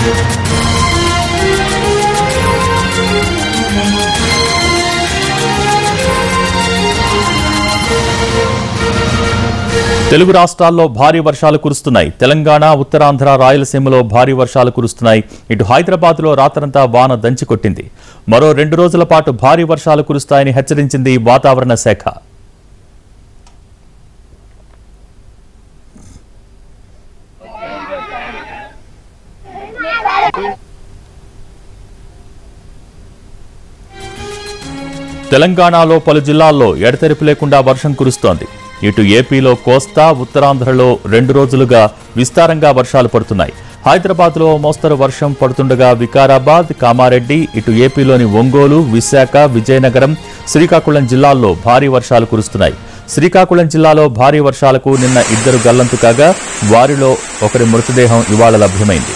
తెలుగు రాష్ట్రాల్లో భారీ వర్షాలు కురుస్తున్నాయి తెలంగాణ ఉత్తరాంధ్ర రాయలసీమలో భారీ వర్షాలు కురుస్తున్నాయి ఇటు హైదరాబాద్ లో రాత్రంతా వాన దంచి కొట్టింది మరో రెండు రోజుల పాటు భారీ వర్షాలు కురుస్తాయని హెచ్చరించింది వాతావరణ శాఖ తెలంగాణలో పలు జిల్లాల్లో ఎడతెరిపి లేకుండా వర్షం కురుస్తోంది ఇటు ఏపీలో కోస్తా ఉత్తరాంధ్రలో రెండు రోజులుగా విస్తారంగా వర్షాలు పడుతున్నాయి హైదరాబాద్లో మోస్తరు వర్షం పడుతుండగా వికారాబాద్ కామారెడ్డి ఇటు ఏపీలోని ఒంగోలు విశాఖ విజయనగరం శ్రీకాకుళం జిల్లాల్లో భారీ వర్షాలు కురుస్తున్నాయి శ్రీకాకుళం జిల్లాలో భారీ వర్షాలకు నిన్న ఇద్దరు గల్లంతు కాగా వారిలో ఒకరి మృతదేహం ఇవాళ లభ్యమైంది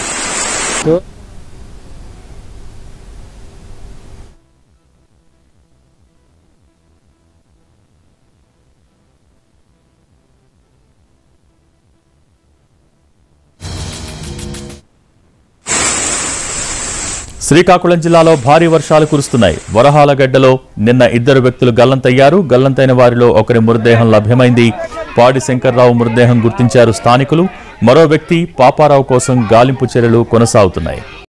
శ్రీకాకుళం జిల్లాలో భారీ వర్షాలు కురుస్తున్నాయి వరహాలగడ్డలో నిన్న ఇద్దరు వ్యక్తులు గల్లంతయ్యారు గల్లంతైన వారిలో ఒకరి మృతదేహం లభ్యమైంది పాడి శంకర్రావు మృతదేహం గుర్తించారు స్థానికులు మరో వ్యక్తి పాపారావు కోసం గాలింపు చర్యలు కొనసాగుతున్నాయి